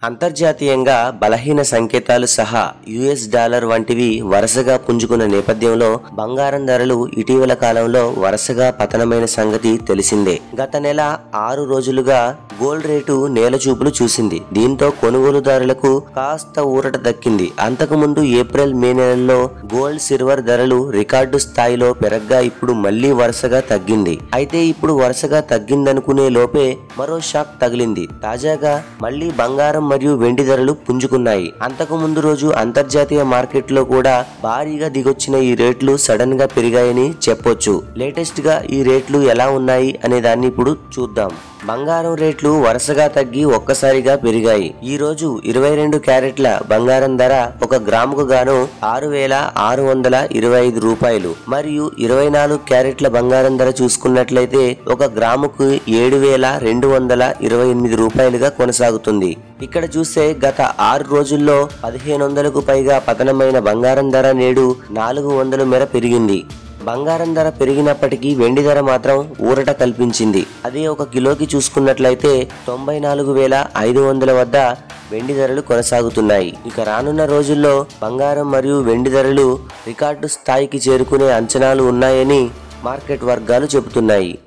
అంతర్జాతీయంగా బలహీన సంకేతాలు సహా యుఎస్ డాలర్ వంటివి వరుసగా పుంజుకున్న నేపథ్యంలో బంగారం ధరలు ఇటీవల కాలంలో వరుసగా పతనమైన సంగతి తెలిసిందే గత నెల ఆరు రోజులుగా గోల్డ్ రేటు నేలచూపులు చూసింది దీంతో కొనుగోలుదారులకు కాస్త ఊరట దక్కింది అంతకుముందు ఏప్రిల్ మే నెలల్లో గోల్డ్ సిల్వర్ ధరలు రికార్డు స్థాయిలో పెరగ్గా ఇప్పుడు మళ్లీ వరుసగా తగ్గింది అయితే ఇప్పుడు వరుసగా తగ్గిందనుకునే లోపే మరో షాక్ తగిలింది తాజాగా మళ్లీ బంగారం మరియు వెండి ధరలు పుంజుకున్నాయి అంతకు ముందు రోజు అంతర్జాతీయ మార్కెట్లో కూడా భారీగా దిగొచ్చిన ఈ రేట్లు సడన్ గా పెరిగాయని చెప్పొచ్చు లేటెస్ట్ గా ఈ రేట్లు ఎలా ఉన్నాయి అనే దాన్ని ఇప్పుడు చూద్దాం బంగారం రేట్లు వరుసగా తగ్గి ఒక్కసారిగా పెరిగాయి ఈ రోజు ఇరవై రెండు క్యారెట్ల బంగారం ధర ఒక గ్రాముకు గాను ఆరు వేల ఆరు వందల ఇరవై ఐదు రూపాయలు మరియు ఇరవై నాలుగు క్యారెట్ల బంగారం ధర చూసుకున్నట్లయితే ఒక గ్రాముకు ఏడు వేల రెండు వందల ఇరవై ఎనిమిది రూపాయలుగా కొనసాగుతుంది ఇక్కడ చూస్తే గత ఆరు రోజుల్లో పదిహేను వందలకు పైగా పతనమైన బంగారం ధర నేడు నాలుగు వందల మేర పెరిగింది బంగారం ధర పెరిగినప్పటికీ వెండి ధర మాత్రం ఊరట కల్పించింది అదే ఒక కిలోకి చూసుకున్నట్లయితే తొంభై నాలుగు వేల ఐదు వందల వద్ద వెండి ధరలు కొనసాగుతున్నాయి ఇక రానున్న రోజుల్లో బంగారం మరియు వెండి ధరలు రికార్డు స్థాయికి చేరుకునే అంచనాలు ఉన్నాయని మార్కెట్ వర్గాలు చెబుతున్నాయి